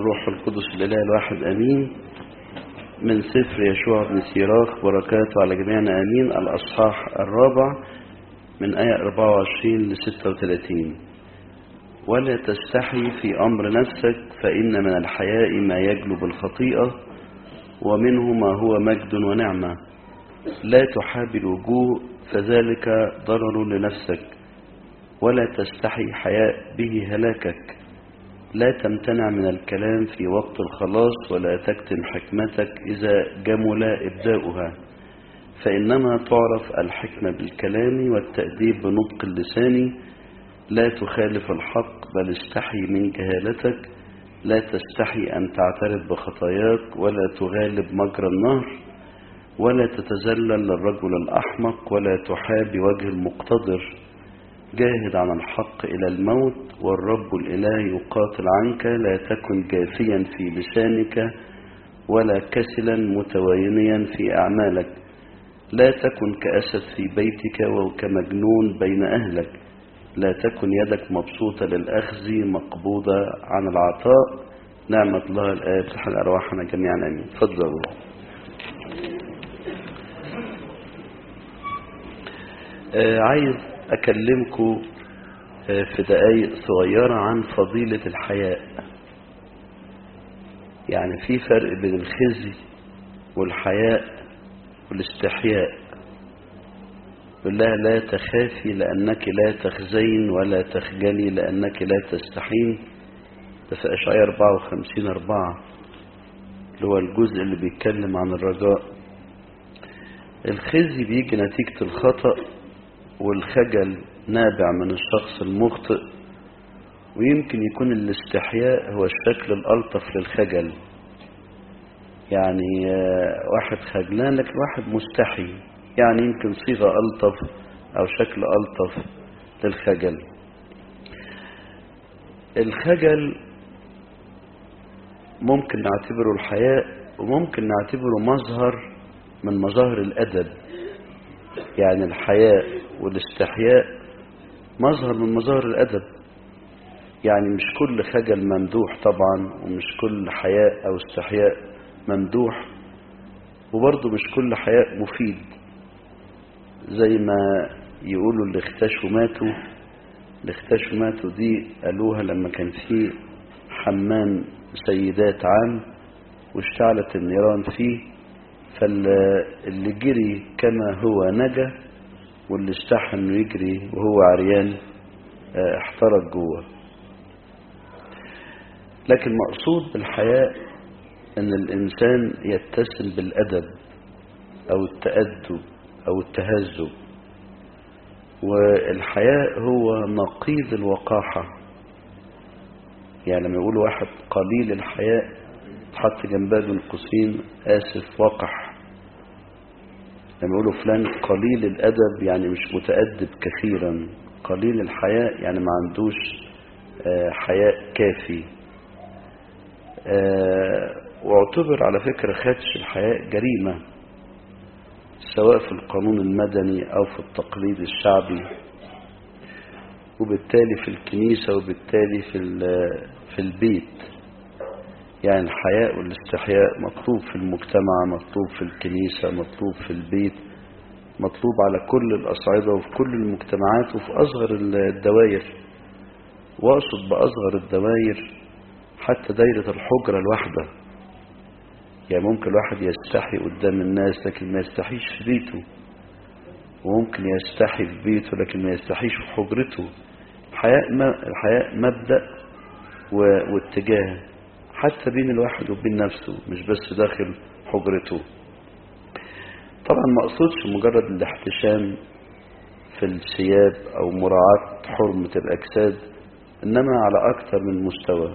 والروح القدس الإله الواحد أمين من سفر يشوع بن سيراخ بركاته على جميعنا أمين الأصحاح الرابع من آية 24 ل 36 ولا تستحي في أمر نفسك فإن من الحياء ما يجلب الخطيئة ومنه ما هو مجد ونعمة لا تحابي الوجوه فذلك ضرر لنفسك ولا تستحي حياء به هلاكك لا تمتنع من الكلام في وقت الخلاص ولا تكتم حكمتك إذا جمل إبداؤها فإنما تعرف الحكمة بالكلام والتأديب بنطق اللسان لا تخالف الحق بل استحي من جهالتك لا تستحي أن تعترف بخطاياك ولا تغالب مجرى النهر ولا تتذلل للرجل الأحمق ولا تحابي وجه المقتدر جاهد عن الحق إلى الموت والرب الإله يقاتل عنك لا تكن جافيا في لسانك ولا كسلا متوانيا في أعمالك لا تكن كأسد في بيتك وكمجنون بين أهلك لا تكن يدك مبسوطة للأخذ مقبوضة عن العطاء نعمة الله الآب تحل أرواحنا جميعا أمين تفضلوا آه عايز أكلمكم آه في دقايق صغيرة عن فضيلة الحياء يعني في فرق بين الخزي والحياء والاستحياء يقول لها لا تخافي لأنك لا تخزين ولا تخجلي لأنك لا تستحين ده في أشعية 54 4 اللي هو الجزء اللي بيتكلم عن الرجاء الخزي بيجي نتيجة الخطأ والخجل نابع من الشخص المخطئ ويمكن يكون الاستحياء هو الشكل الألطف للخجل يعني واحد خجلان لكن واحد مستحي يعني يمكن صيغة ألطف أو شكل ألطف للخجل الخجل ممكن نعتبره الحياء وممكن نعتبره مظهر من مظاهر الأدب يعني الحياء والاستحياء مظهر من مظاهر الأدب يعني مش كل خجل ممدوح طبعا ومش كل حياء أو استحياء ممدوح وبرضه مش كل حياء مفيد زي ما يقولوا اللي اختشوا ماتوا اللي اختشوا ماتوا دي قالوها لما كان في حمام سيدات عام واشتعلت النيران فيه فاللي جري كما هو نجا واللي استحى انه يجري وهو عريان احترق جوه لكن مقصود بالحياء ان الانسان يتسم بالادب او التأدب او التهذب والحياء هو نقيض الوقاحة يعني لما يقول واحد قليل الحياء تحط جنبها بين قوسين آسف وقح لما يقولوا فلان قليل الأدب يعني مش متأدب كثيرا قليل الحياء يعني ما عندوش حياء كافي واعتبر على فكرة خدش الحياء جريمة سواء في القانون المدني أو في التقليد الشعبي وبالتالي في الكنيسة وبالتالي في في البيت يعني الحياء والاستحياء مطلوب في المجتمع مطلوب في الكنيسة مطلوب في البيت مطلوب على كل الأصعدة وفي كل المجتمعات وفي أصغر الدوائر وأقصد بأصغر الدوائر حتى دايرة الحجرة الواحدة يعني ممكن الواحد يستحي قدام الناس لكن ما يستحيش في بيته وممكن يستحي في بيته لكن ما يستحيش في حجرته الحياء الحياء مبدأ واتجاه حتى بين الواحد وبين نفسه مش بس داخل حجرته طبعا ما اقصدش مجرد الاحتشام في الثياب او مراعاة حرمة الاجساد انما على اكثر من مستوى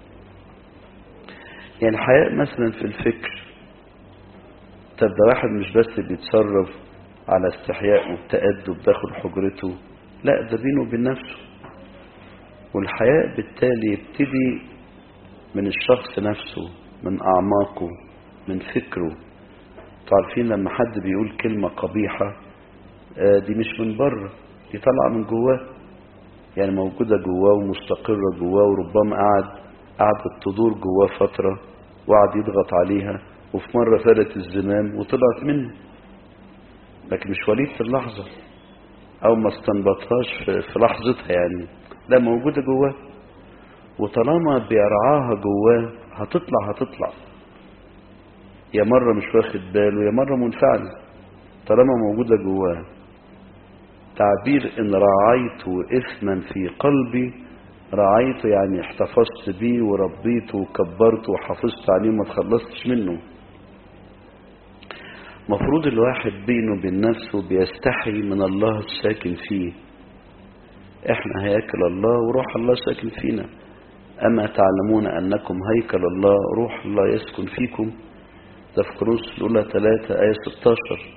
يعني الحياء مثلا في الفكر طب ده واحد مش بس بيتصرف على استحياء وبتأدب داخل حجرته لا ده بينه وبين نفسه والحياء بالتالي يبتدي من الشخص نفسه من أعماقه من فكره تعرفين لما حد بيقول كلمة قبيحة دي مش من بره دي طالعة من جواه يعني موجودة جواه ومستقرة جواه وربما قعد قعدت تدور جواه فترة وقعد يضغط عليها وفي مرة فلت الزمام وطلعت منه لكن مش وليدة اللحظة أو ما استنبطهاش في لحظتها يعني لا موجودة جواه وطالما بيرعاها جواه هتطلع هتطلع يا مرة مش واخد باله يا مرة منفعل طالما موجودة جواه تعبير إن رعيت إثما في قلبي رعيته يعني احتفظت بيه وربيته وكبرته وحافظت عليه وما تخلصتش منه مفروض الواحد بينه وبين نفسه بيستحي من الله الساكن فيه احنا هياكل الله وروح الله ساكن فينا أما تعلمون أنكم هيكل الله روح الله يسكن فيكم ده في كروس الأولى 3 آية 16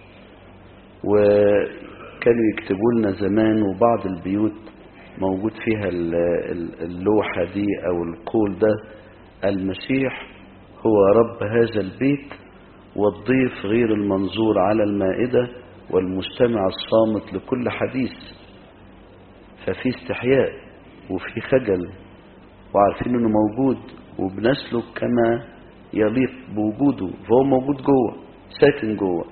وكانوا يكتبوا لنا زمان وبعض البيوت موجود فيها اللوحة دي أو القول ده المسيح هو رب هذا البيت والضيف غير المنظور على المائدة والمستمع الصامت لكل حديث ففي استحياء وفي خجل وعارفين انه موجود وبنسلك كما يليق بوجوده فهو موجود جوه ساكن جوه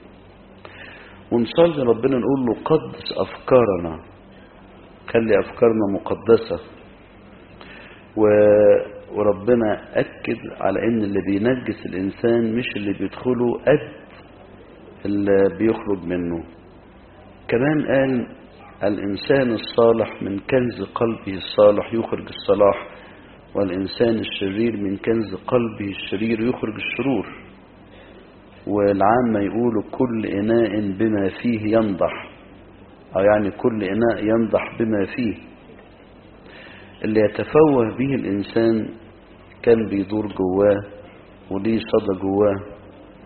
ونصلي ربنا نقول له قدس افكارنا خلي افكارنا مقدسه و... وربنا اكد على ان اللي بينجس الانسان مش اللي بيدخله قد اللي بيخرج منه كمان قال الإنسان الصالح من كنز قلبه الصالح يخرج الصلاح والإنسان الشرير من كنز قلبه الشرير يخرج الشرور والعامة يقولوا كل إناء بما فيه ينضح أو يعني كل إناء ينضح بما فيه اللي يتفوه به الإنسان كان بيدور جواه وليه صدى جواه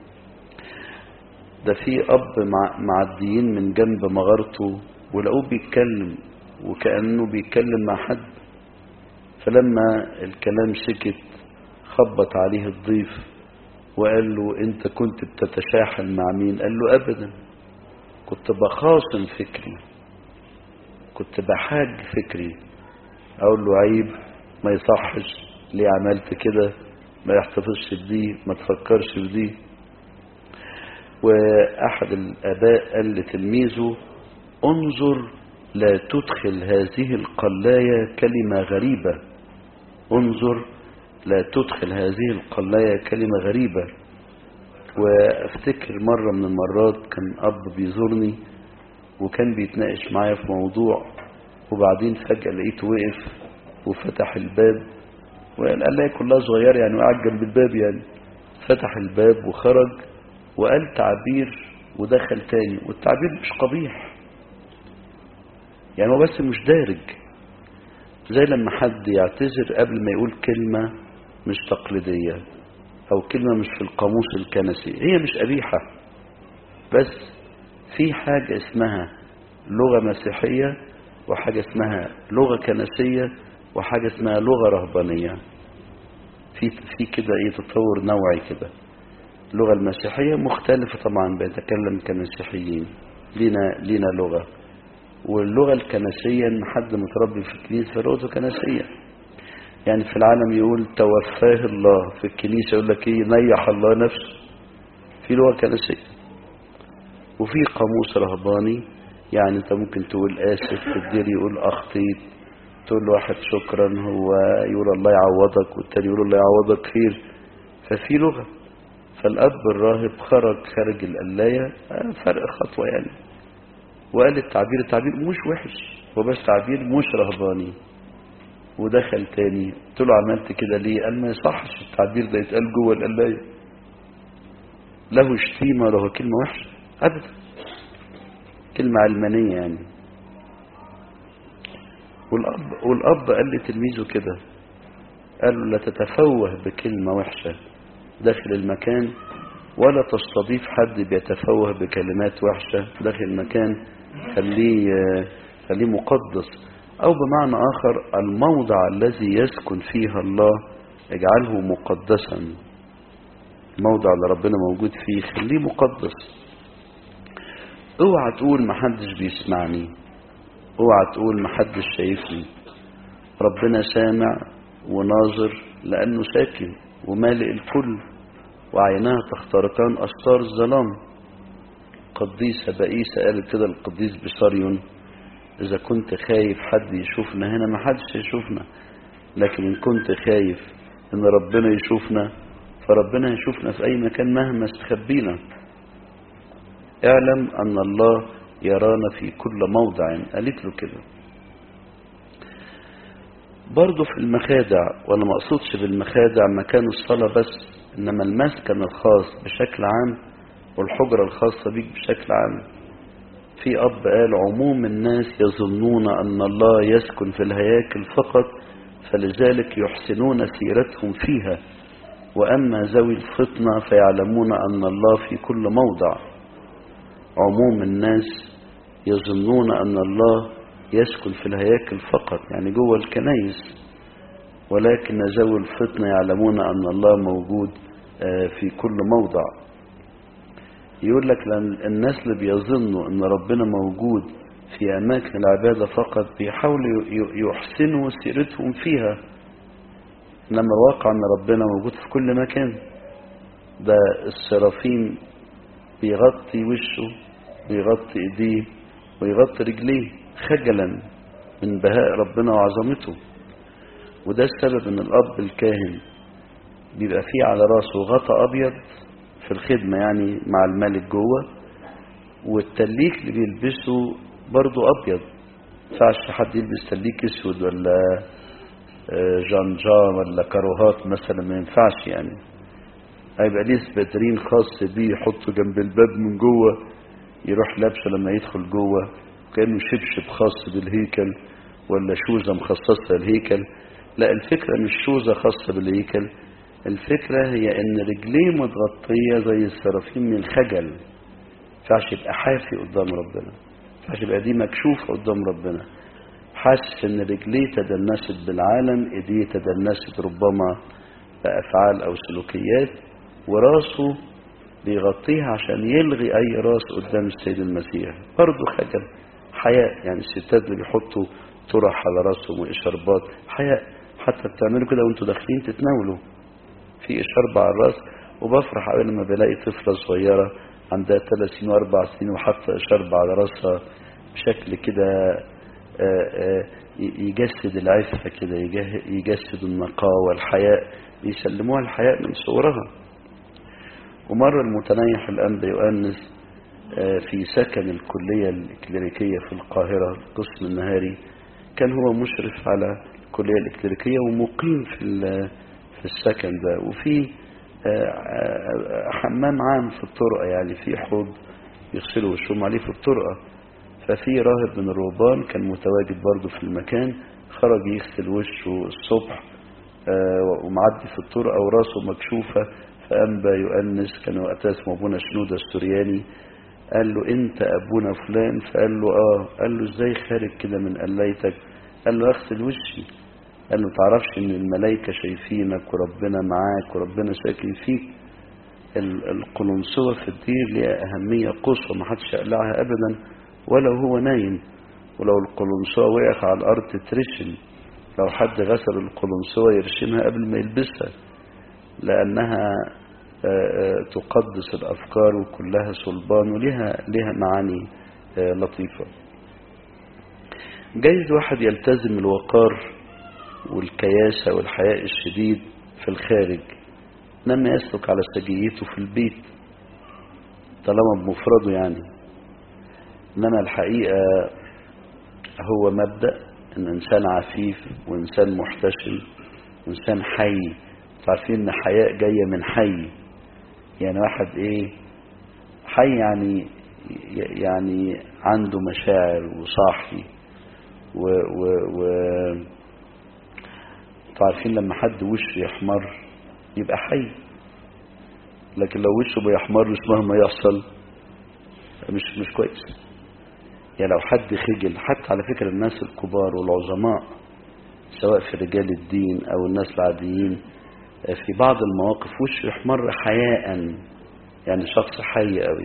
ده في أب معديين من جنب مغارته ولقوه بيتكلم وكأنه بيتكلم مع حد فلما الكلام سكت خبط عليه الضيف وقال له انت كنت بتتشاحن مع مين قال له ابدا كنت بخاصم فكري كنت بحاج فكري اقول له عيب ما يصحش ليه عملت كده ما يحتفظش بدي ما تفكرش بدي واحد الاباء قال لتلميذه انظر لا تدخل هذه القلاية كلمة غريبة انظر لا تدخل هذه القلاية كلمة غريبة وافتكر مرة من المرات كان اب بيزورني وكان بيتناقش معايا في موضوع وبعدين فجأة لقيته وقف وفتح الباب والقلاية كلها صغيرة يعني وقعد جنب الباب يعني فتح الباب وخرج وقال تعبير ودخل تاني والتعبير مش قبيح يعني هو بس مش دارج زي لما حد يعتذر قبل ما يقول كلمة مش تقليدية أو كلمة مش في القاموس الكنسي هي مش قبيحة بس في حاجة اسمها لغة مسيحية وحاجة اسمها لغة كنسية وحاجة اسمها لغة رهبانية في في كده ايه تطور نوعي كده اللغة المسيحية مختلفة طبعا بيتكلم كمسيحيين لينا لينا لغة واللغة الكنسية ان حد متربي في الكنيسة فلغته كنسية يعني في العالم يقول توفاه الله في الكنيسة يقول لك ايه نيح الله نفسه في لغة كنسية وفي قاموس رهباني يعني انت ممكن تقول اسف في الدير يقول اخطيت تقول لواحد شكرا هو يقول الله يعوضك والتاني يقول الله يعوضك خير ففي لغة فالاب الراهب خرج خارج القلاية فرق خطوة يعني وقال التعبير التعبير مش وحش هو بس تعبير مش رهباني ودخل تاني قلت له عملت كده ليه قال ما يصحش التعبير ده يتقال جوه القلايه له شتيمه له كلمه وحشه ابدا كلمه علمانيه يعني والاب والاب قال لتلميذه كده قال له لا تتفوه بكلمه وحشه داخل المكان ولا تستضيف حد بيتفوه بكلمات وحشه داخل المكان خليه خليه مقدس أو بمعنى آخر الموضع الذي يسكن فيها الله اجعله مقدسا الموضع اللي ربنا موجود فيه خليه مقدس اوعى تقول محدش بيسمعني اوعى تقول محدش شايفني ربنا سامع وناظر لأنه ساكن ومالئ الكل وعيناها تخترقان أستار الظلام قديسة بئيسة قالت كده القديس بصريون إذا كنت خايف حد يشوفنا هنا ما حدش يشوفنا لكن إن كنت خايف إن ربنا يشوفنا فربنا يشوفنا في أي مكان مهما استخبينا اعلم أن الله يرانا في كل موضع قالت له كده برضه في المخادع وأنا ما أقصدش بالمخادع مكان الصلاة بس إنما المسكن الخاص بشكل عام والحجرة الخاصة بيك بشكل عام في أب قال عموم الناس يظنون أن الله يسكن في الهياكل فقط فلذلك يحسنون سيرتهم فيها وأما ذوي الفطنة فيعلمون أن الله في كل موضع عموم الناس يظنون أن الله يسكن في الهياكل فقط يعني جوه الكنائس ولكن ذوي الفطنة يعلمون أن الله موجود في كل موضع يقول لك لأن الناس اللي بيظنوا أن ربنا موجود في أماكن العبادة فقط بيحاولوا يحسنوا سيرتهم فيها إنما واقع أن ربنا موجود في كل مكان ده السرافيم بيغطي وشه ويغطي ايديه ويغطي رجليه خجلا من بهاء ربنا وعظمته وده السبب ان الاب الكاهن بيبقى فيه على راسه غطا ابيض في الخدمة يعني مع الملك جوه والتليك اللي بيلبسه برضه ابيض ينفعش حد يلبس تليك اسود ولا جانجان ولا كاروهات مثلا ما ينفعش يعني هيبقى ليه سباترين خاص بيه يحطه جنب الباب من جوه يروح لابسه لما يدخل جوه كانه شبشب خاص بالهيكل ولا شوزه مخصصه للهيكل لا الفكره مش شوزه خاصه بالهيكل الفكره هي ان رجليه متغطيه زي السرافين من الخجل ما ينفعش يبقى حافي قدام ربنا ما ينفعش يبقى دي مكشوفه قدام ربنا حاسس ان رجليه تدنست بالعالم ايديه تدنست ربما بافعال او سلوكيات وراسه بيغطيها عشان يلغي اي راس قدام السيد المسيح برضه خجل حياء يعني الستات اللي بيحطوا طرح على راسهم واشاربات حياء حتى بتعملوا كده وانتوا داخلين تتناولوا في اشارب على الراس وبفرح قوي لما بلاقي طفله صغيره عندها ثلاث سنين واربع سنين وحاطه اشارب على راسها بشكل كده يجسد العفه كده يجسد النقاوه والحياء بيسلموها الحياء من صورها ومرة المتنيح الأنبا يؤنس في سكن الكلية الإكليريكية في القاهرة القسم النهاري كان هو مشرف على الكلية الإكليريكية ومقيم في في السكن ده وفي حمام عام في الطرقة يعني في حوض يغسلوا وشهم عليه في الطرقة ففي راهب من الرهبان كان متواجد برضه في المكان خرج يغسل وشه الصبح ومعدي في الطرقة وراسه مكشوفة فأنبى يؤنس كان وقتها اسمه أبونا شنودة السورياني قال له أنت أبونا فلان فقال له آه قال له إزاي خارج كده من قليتك قال له أغسل وشي قال له تعرفش إن الملائكة شايفينك وربنا معاك وربنا ساكن فيك القلنسوة في الدير ليها أهمية قصوى ما حدش يقلعها أبدا ولو هو نايم ولو القلنسوة وقع على الأرض تترشم لو حد غسل القلنسوة يرشمها قبل ما يلبسها لأنها تقدس الأفكار وكلها صلبان ولها لها معاني لطيفة جايز واحد يلتزم الوقار والكياسة والحياء الشديد في الخارج لما يسلك على سجيته في البيت طالما بمفرده يعني إنما الحقيقة هو مبدأ إن إنسان عفيف وإنسان محتشم وإنسان حي عارفين إن حياء جاية من حي يعني واحد إيه حي يعني يعني عنده مشاعر وصاحي و و و عارفين لما حد وشه يحمر يبقى حي لكن لو وشه بيحمرش مهما يحصل مش مش كويس يعني لو حد خجل حتى على فكرة الناس الكبار والعظماء سواء في رجال الدين أو الناس العاديين في بعض المواقف وشه يحمر حياء يعني شخص حي قوي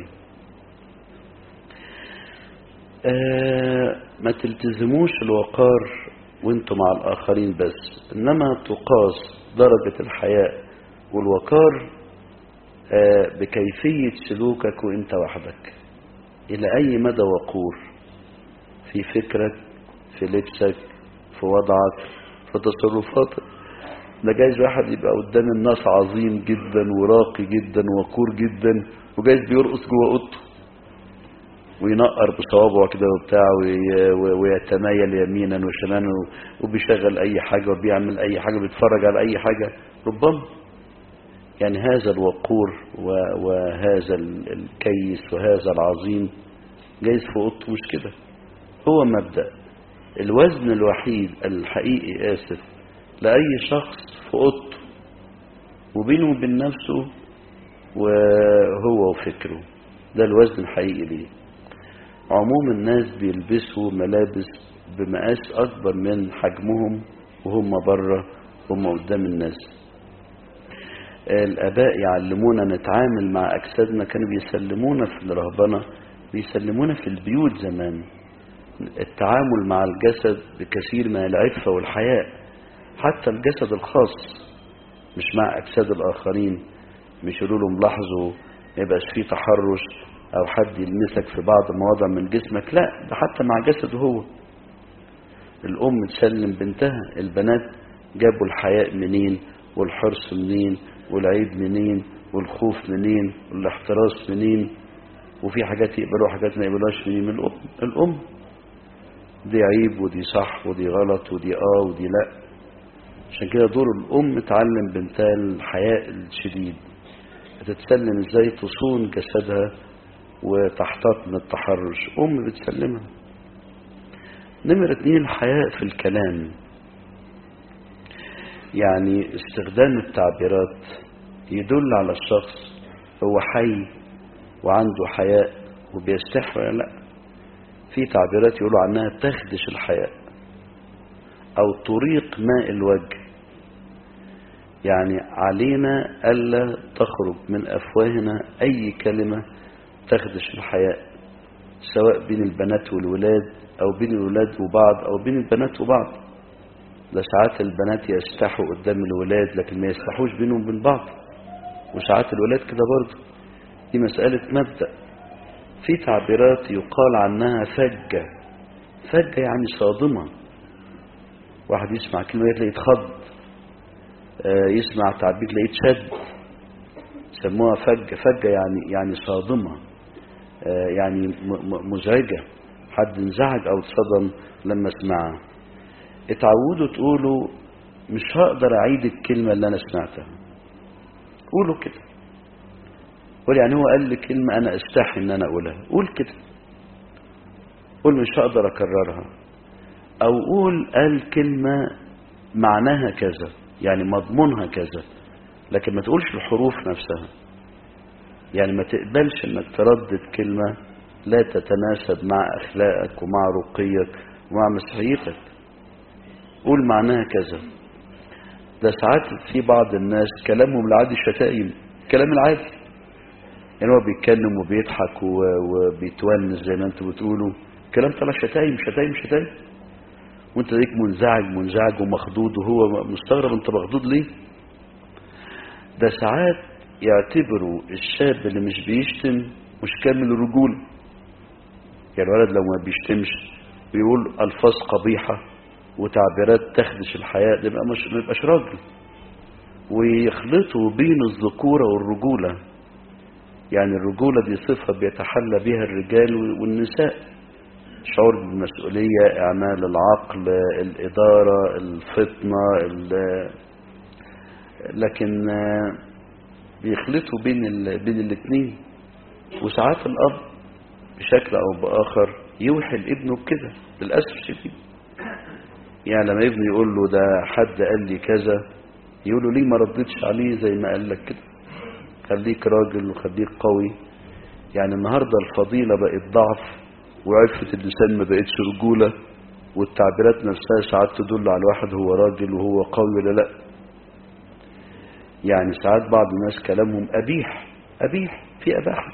آه ما تلتزموش الوقار وانتم مع الآخرين بس إنما تقاس درجة الحياء والوقار بكيفية سلوكك وانت وحدك الى اي مدى وقور في فكرك في لبسك في وضعك في تصرفاتك ده جايز واحد يبقى قدام الناس عظيم جدا وراقي جدا وقور جدا وجايز بيرقص جوه اوضته وينقر بصوابعه كده وبتاع ويتمايل يمينا وشمالا وبيشغل اي حاجه وبيعمل اي حاجه بيتفرج على اي حاجه ربما يعني هذا الوقور وهذا الكيس وهذا العظيم جايز في اوضته مش كده هو مبدأ الوزن الوحيد الحقيقي آسف لأي شخص في اوضته وبينه وبين نفسه وهو وفكره ده الوزن الحقيقي ليه عموم الناس بيلبسوا ملابس بمقاس أكبر من حجمهم وهم بره هم قدام الناس الآباء يعلمونا نتعامل مع أجسادنا كانوا بيسلمونا في الرهبنة بيسلمونا في البيوت زمان التعامل مع الجسد بكثير من العفة والحياء حتى الجسد الخاص مش مع أجساد الآخرين مش يقولوا لهم لاحظوا ما يبقاش فيه تحرش أو حد يلمسك في بعض المواضع من جسمك لا ده حتى مع جسده هو الأم تسلم بنتها البنات جابوا الحياء منين والحرص منين والعيب منين والخوف منين والاحتراس منين وفي حاجات يقبلوا وحاجات ما يقبلوهاش منين من الأم الأم دي عيب ودي صح ودي غلط ودي اه ودي لا عشان كده دور الأم تعلم بنتها الحياء الشديد تتسلم ازاي تصون جسدها وتحتاط من التحرش أم بتسلمها نمرة اتنين الحياء في الكلام يعني استخدام التعبيرات يدل على الشخص هو حي وعنده حياء وبيستحي ولا لا في تعبيرات يقولوا عنها تخدش الحياء او طريق ماء الوجه يعني علينا ألا تخرج من أفواهنا أي كلمة تخدش الحياء سواء بين البنات والولاد أو بين الولاد وبعض أو بين البنات وبعض ده ساعات البنات يستحوا قدام الولاد لكن ما يستحوش بينهم وبين بعض وساعات الولاد كده برضه دي مسألة مبدأ في تعبيرات يقال عنها فجة فجة يعني صادمة واحد يسمع كلمة تلاقيه يتخض آه يسمع تعبير تلاقيه يتشد سموها فجة فجة يعني يعني صادمة آه يعني مزعجة حد انزعج او اتصدم لما سمعها اتعودوا تقولوا مش هقدر اعيد الكلمة اللي انا سمعتها قولوا كده قول يعني هو قال لي كلمة انا استحي ان انا اقولها قول كده قول مش هقدر اكررها او قول قال كلمة معناها كذا يعني مضمونها كذا لكن ما تقولش الحروف نفسها يعني ما تقبلش انك تردد كلمة لا تتناسب مع اخلاقك ومع رقيك ومع مسيحيتك قول معناها كذا ده ساعات في بعض الناس كلامهم العادي شتائم كلام العادي يعني هو بيتكلم وبيضحك وبيتونس زي ما انتوا بتقولوا كلام طلع شتايم شتايم شتايم وانت ليك منزعج منزعج ومخضوض وهو مستغرب انت مخضوض ليه ده ساعات يعتبروا الشاب اللي مش بيشتم مش كامل الرجول يعني الولد لو ما بيشتمش بيقول الفاظ قبيحه وتعبيرات تخدش الحياة ده مش ما يبقاش راجل ويخلطوا بين الذكورة والرجولة يعني الرجولة دي صفة بيتحلى بها الرجال والنساء شعور بالمسؤولية إعمال العقل الإدارة الفطنة لكن بيخلطوا بين ال... بين الاثنين وساعات الأب بشكل أو بآخر يوحي لابنه بكده للأسف الشديد يعني لما ابنه يقول له ده حد قال لي كذا يقول له ليه ما ردتش عليه زي ما قال لك كده خليك راجل وخليك قوي يعني النهاردة الفضيلة بقت ضعف وعفة اللسان ما بقتش رجولة والتعبيرات نفسها ساعات تدل على الواحد هو راجل وهو قوي ولا لا يعني ساعات بعض الناس كلامهم أبيح أبيح في أباحة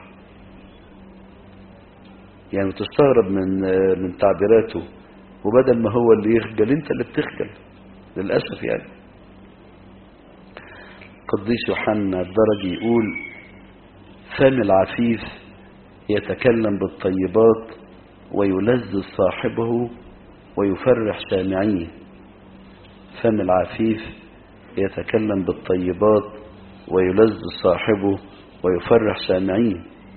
يعني تستغرب من من تعبيراته وبدل ما هو اللي يخجل انت اللي بتخجل للأسف يعني القديس يوحنا الدرجي يقول فم العفيف يتكلم بالطيبات ويلذذ صاحبه ويفرح سامعيه فم العفيف يتكلم بالطيبات ويلذذ صاحبه ويفرح سامعيه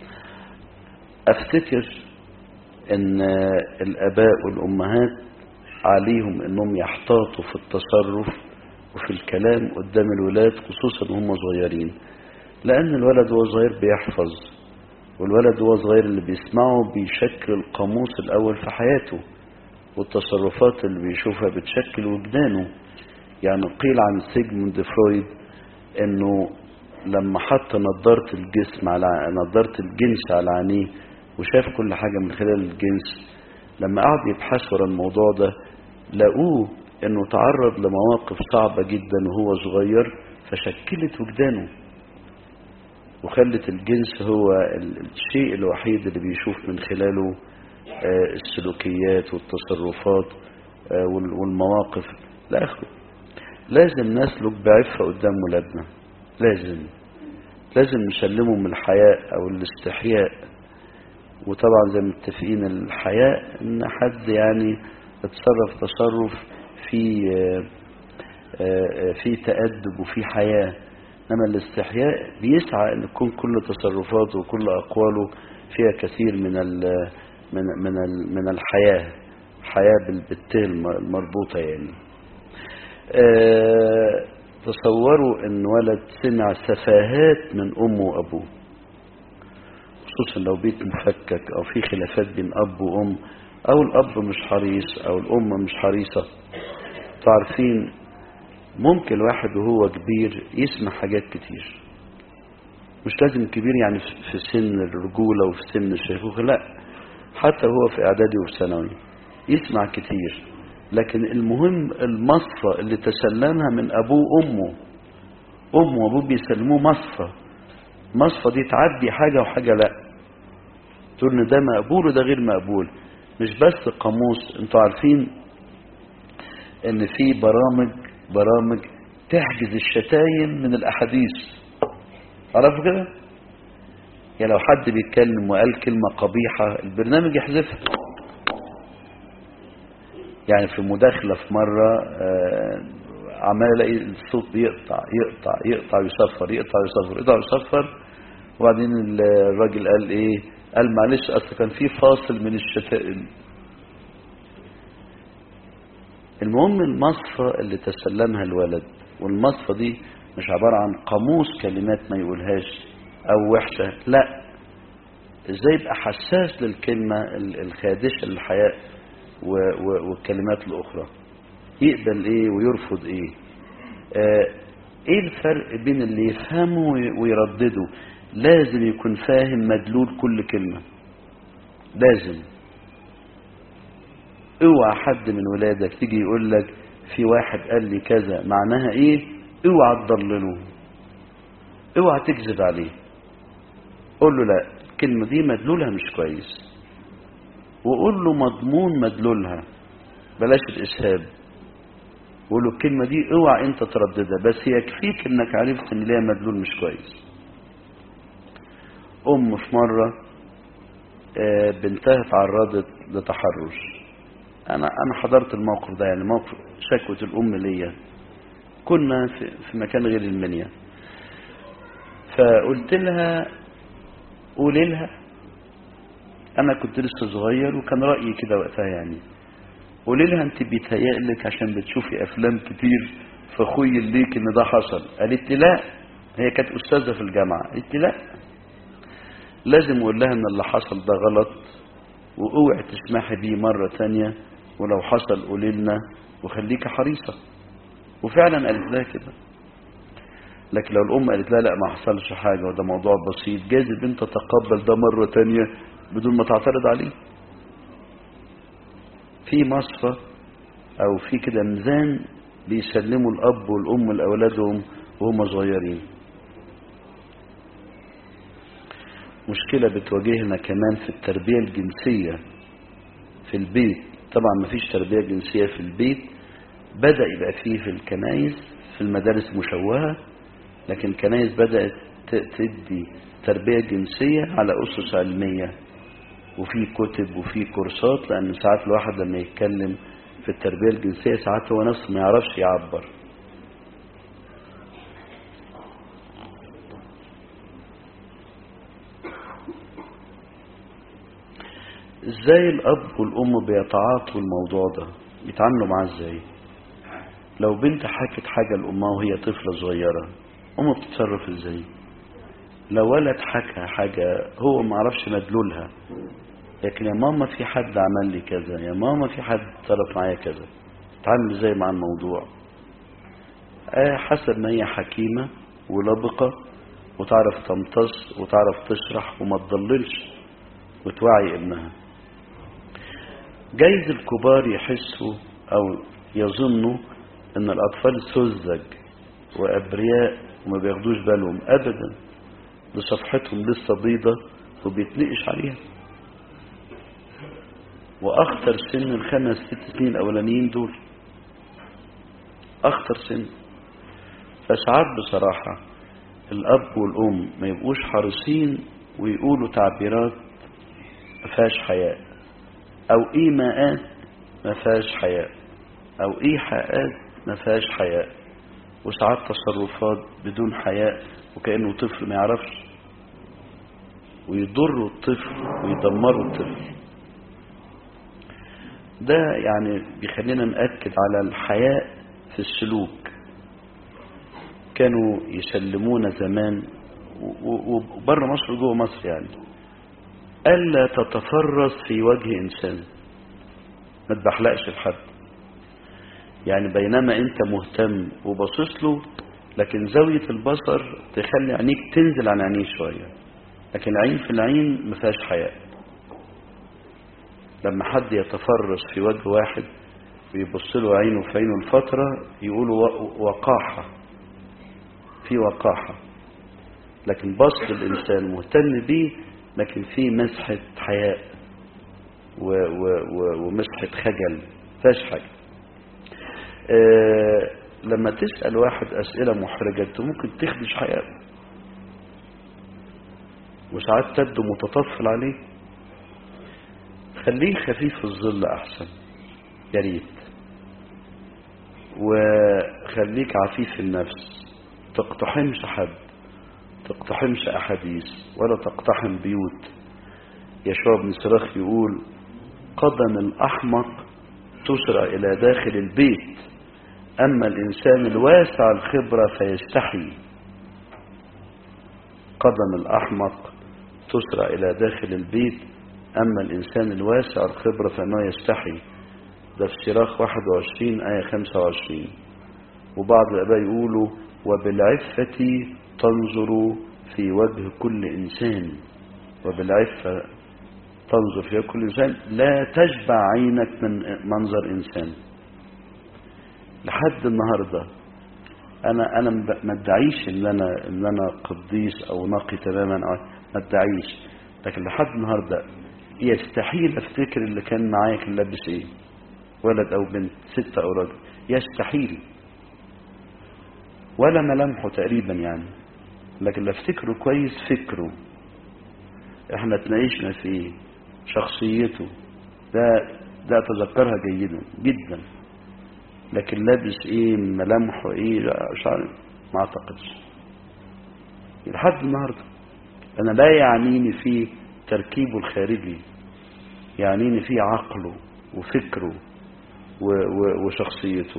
افتكر ان الاباء والامهات عليهم انهم يحتاطوا في التصرف وفي الكلام قدام الولاد خصوصا وهم صغيرين لان الولد وهو صغير بيحفظ والولد وهو صغير اللي بيسمعه بيشكل القاموس الاول في حياته والتصرفات اللي بيشوفها بتشكل وجدانه يعني قيل عن سيجموند فرويد انه لما حط نظارة الجسم على نظارة الجنس على عينيه وشاف كل حاجة من خلال الجنس لما قعد يبحثوا عن الموضوع ده لقوه انه تعرض لمواقف صعبة جدا وهو صغير فشكلت وجدانه وخلت الجنس هو الشيء الوحيد اللي بيشوف من خلاله السلوكيات والتصرفات والمواقف لآخره لازم نسلك بعفة قدام ولادنا لازم لازم نسلمهم الحياء أو الاستحياء وطبعا زي متفقين الحياء ان حد يعني يتصرف تصرف في في تأدب وفي حياة انما الاستحياء بيسعى ان تكون كل تصرفاته وكل اقواله فيها كثير من ال من من ال من الحياة حياة بالتاء المربوطة يعني تصوروا ان ولد سمع سفاهات من امه وابوه خصوصا لو بيت مفكك او في خلافات بين اب وام او الاب مش حريص او الام مش حريصة تعرفين ممكن الواحد وهو كبير يسمع حاجات كتير مش لازم كبير يعني في سن الرجولة وفي سن الشيخوخة لا حتى هو في اعدادي وفي ثانوي يسمع كتير لكن المهم المصفى اللي تسلمها من ابوه وامه امه وابوه بيسلموه مصفى مصفى دي تعدي حاجة وحاجة لا تقول ان ده مقبول وده غير مقبول مش بس قاموس انتوا عارفين ان في برامج برامج تحجز الشتايم من الاحاديث عرفوا كده يعني لو حد بيتكلم وقال كلمة قبيحة البرنامج يحذفها يعني في مداخلة في مرة عمال الاقي الصوت بيقطع يقطع يقطع يصفر يقطع يصفر يقطع يصفر وبعدين الراجل قال ايه قال معلش اصل كان في فاصل من الشتائم المهم المصفى اللي تسلمها الولد والمصفى دي مش عبارة عن قاموس كلمات ما يقولهاش او وحشة لا ازاي يبقى حساس للكلمة الخادشة للحياة والكلمات الاخرى يقبل ايه ويرفض ايه آه ايه الفرق بين اللي يفهمه ويردده لازم يكون فاهم مدلول كل كلمة لازم اوعى حد من ولادك تيجي يقول لك في واحد قال لي كذا معناها ايه اوعى تضلله اوعى تكذب عليه قول له لا الكلمة دي مدلولها مش كويس وقول له مضمون مدلولها بلاش الاسهاب وقول له الكلمة دي اوعى انت ترددها بس يكفيك انك عرفت ان ليها مدلول مش كويس ام في مرة بنتها تعرضت لتحرش انا انا حضرت الموقف ده يعني موقف شكوة الام ليا كنا في, في مكان غير المنيا فقلت لها قولي لها انا كنت لسه صغير وكان رايي كده وقتها يعني قولي لها انت بيتهيألك عشان بتشوفي افلام كتير فخيل ليك ان ده حصل قالت لي لا هي كانت استاذه في الجامعه قالت لي لا لازم اقول لها ان اللي حصل ده غلط واوعي تسمحي بيه مره تانية ولو حصل قولي لنا وخليكي حريصه وفعلا قالت لها كده لكن لو الام قالت لها لا ما حصلش حاجه وده موضوع بسيط جايز البنت تتقبل ده مره تانية بدون ما تعترض عليه في مصفى او في كده ميزان بيسلموا الاب والام لاولادهم وهم صغيرين مشكلة بتواجهنا كمان في التربية الجنسية في البيت طبعا ما فيش تربية جنسية في البيت بدأ يبقى فيه في الكنايس في المدارس مشوهة لكن كنايس بدأت تدي تربية جنسية على أسس علمية وفي كتب وفي كورسات لأن ساعات الواحد لما يتكلم في التربية الجنسية ساعات هو نفسه ما يعرفش يعبر ازاي الاب والام بيتعاطوا الموضوع ده بيتعاملوا معاه ازاي لو بنت حكت حاجة لأمها وهي طفلة صغيرة أمه بتتصرف ازاي لو ولد حكى حاجة هو ما عرفش مدلولها لكن يا ماما في حد عمل لي كذا يا ماما في حد تصرف معايا كذا تعامل ازاي مع الموضوع آه حسب ما هي حكيمة ولبقة وتعرف تمتص وتعرف تشرح وما تضللش وتوعي ابنها جايز الكبار يحسوا او يظنوا ان الاطفال سذج وابرياء وما بياخدوش بالهم ابدا دي صفحتهم لسه بيضة وبيتنقش عليها واخطر سن الخمس ست سنين الاولانيين دول اخطر سن فساعات بصراحة الاب والام ما يبقوش حريصين ويقولوا تعبيرات ما فيهاش حياء او ايماءات ما فيهاش حياء او ايحاءات ما فيهاش حياء وساعات تصرفات بدون حياء وكأنه طفل ما يعرفش ويضروا الطفل ويدمروا الطفل ده يعني بيخلينا نأكد على الحياء في السلوك كانوا يسلمونا زمان وبره مصر وجوه مصر يعني ألا تتفرس في وجه إنسان ما تبحلقش لحد يعني بينما أنت مهتم وباصص له لكن زاوية البصر تخلي عينيك تنزل عن عينيه شوية لكن العين في العين ما فيهاش حياء لما حد يتفرس في وجه واحد ويبص له عينه في عينه الفترة يقولوا وقاحة في وقاحة لكن بص الإنسان مهتم بيه لكن في مسحة حياء و و و ومسحة خجل فاش حاجة أه لما تسأل واحد أسئلة محرجة انت ممكن تخدش حياء وساعات تبدو متطفل عليه خليه خفيف الظل أحسن يا ريت وخليك عفيف النفس تقتحمش حد تقتحمش أحاديث ولا تقتحم بيوت يشوع بن صراخ يقول قدم الأحمق تسرع إلى داخل البيت أما الإنسان الواسع الخبرة فيستحي قدم الأحمق تسرع إلى داخل البيت أما الإنسان الواسع الخبرة فإنه يستحي ده في صراخ 21 آية 25 وبعض الآباء يقولوا وبالعفة تنظر في وجه كل إنسان وبالعفة تنظر في وجه كل إنسان لا تشبع عينك من منظر إنسان لحد النهاردة أنا أنا ما ادعيش إن أنا إن أنا قديس أو نقي تماما أو ما ادعيش لكن لحد النهاردة يستحيل أفتكر اللي كان معايا كان لابس إيه ولد أو بنت ست أو راجل يستحيل ولا ملامحه تقريبا يعني لكن اللي افتكره كويس فكره احنا تناقشنا في شخصيته ده ده اتذكرها جيدا جدا لكن لابس ايه ملامحه ايه مش عارف ما اعتقدش لحد النهارده انا لا يعنيني في تركيبه الخارجي يعنيني في عقله وفكره و و وشخصيته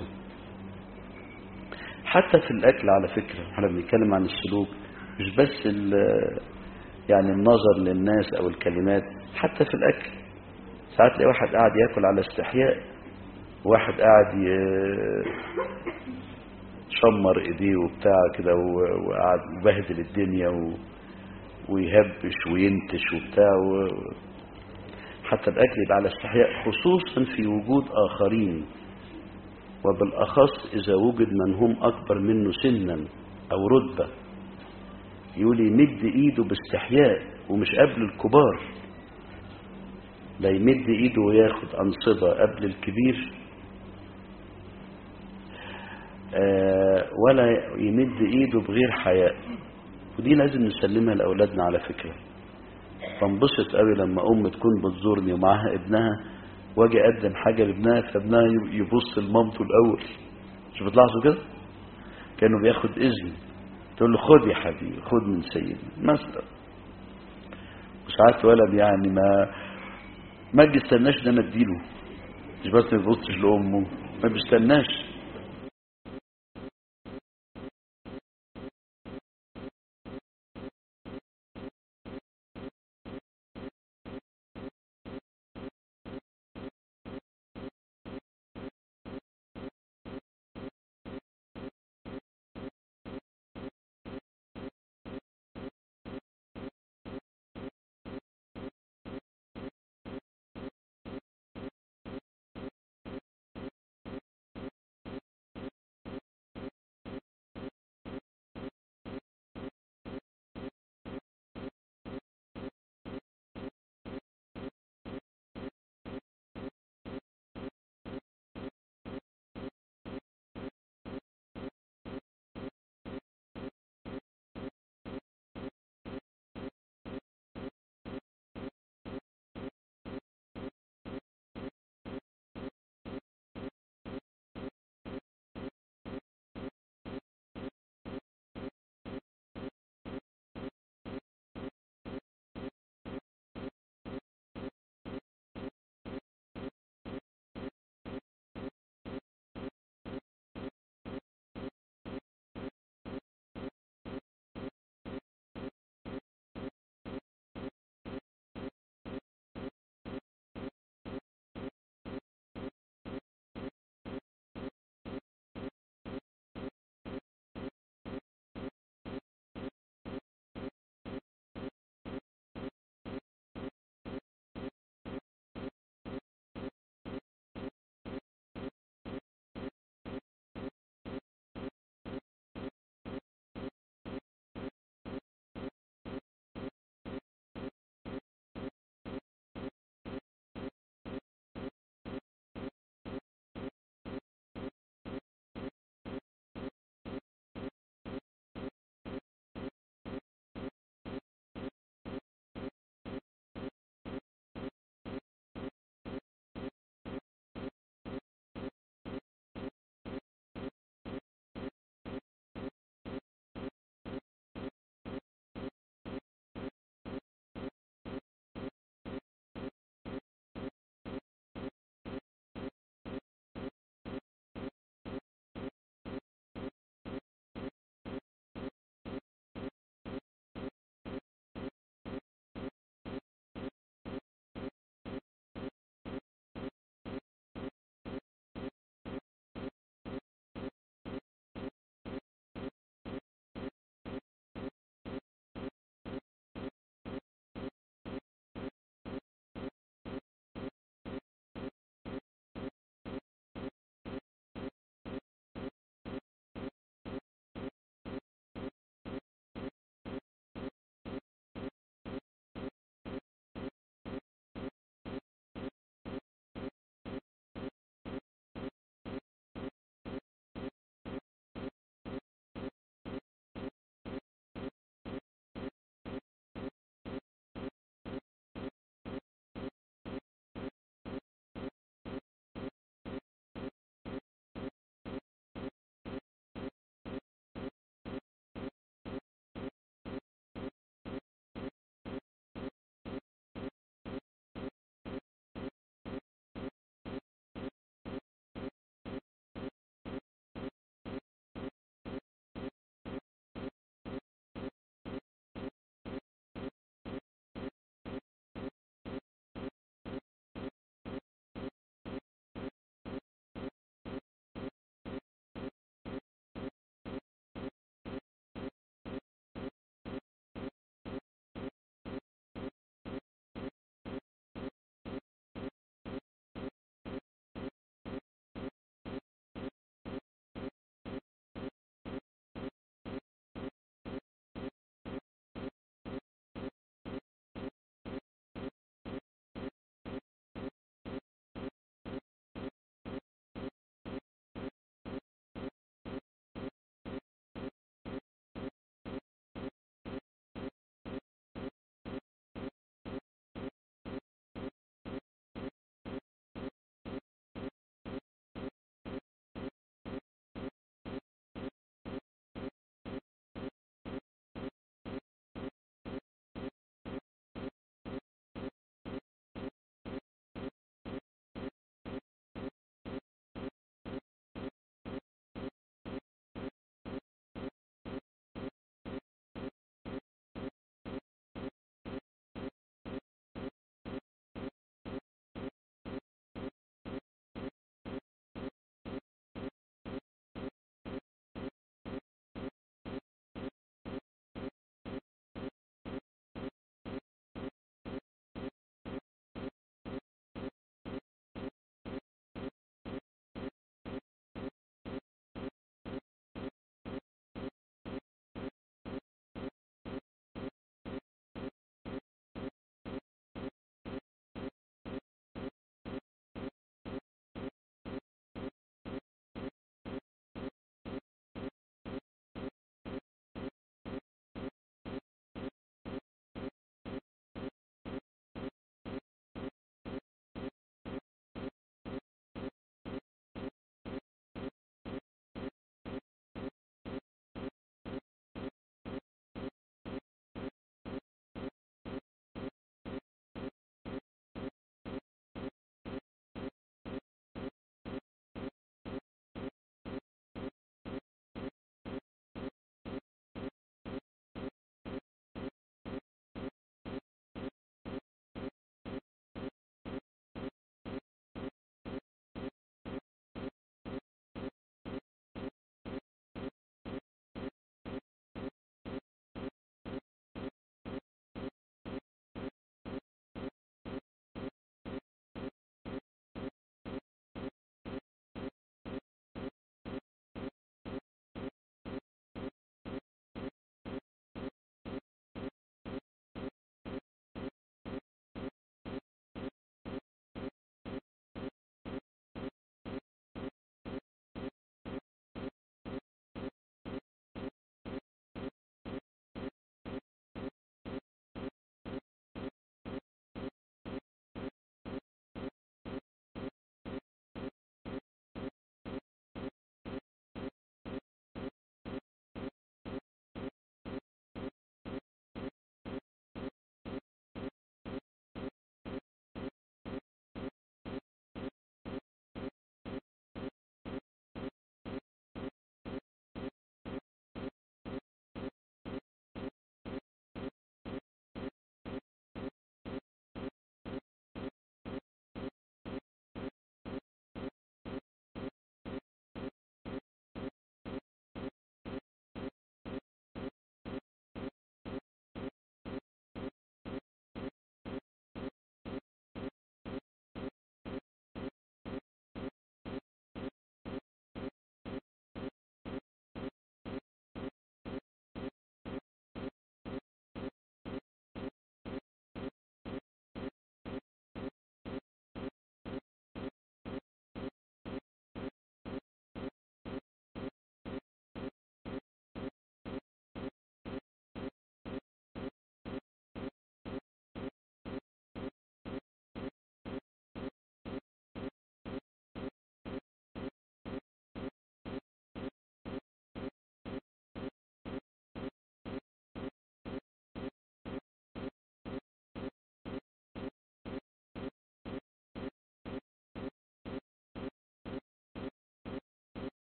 حتى في الاكل على فكره احنا بنتكلم عن السلوك مش بس يعني النظر للناس او الكلمات حتى في الاكل ساعات تلاقي واحد قاعد ياكل على استحياء واحد قاعد يشمر ايديه وبتاع كده وقاعد يبهدل الدنيا و... ويهبش وينتش وبتاع و... حتى الاكل يبقى على استحياء خصوصا في وجود اخرين وبالاخص اذا وجد من هم اكبر منه سنا او رتبه يقول يمد ايده باستحياء ومش قبل الكبار لا يمد ايده وياخد انصبه قبل الكبير آه ولا يمد ايده بغير حياء ودي لازم نسلمها لاولادنا على فكره بنبسط قوي لما ام تكون بتزورني ومعاها ابنها واجي اقدم حاجه لابنها فابنها يبص لمامته الاول مش بتلاحظوا كده كانه بياخد اذن تقول له خد يا حبيبي خد من سيدنا مثلا وساعات ولد يعني ما ما بيستناش ان انا اديله مش بس ما بيبصش لامه ما بيستناش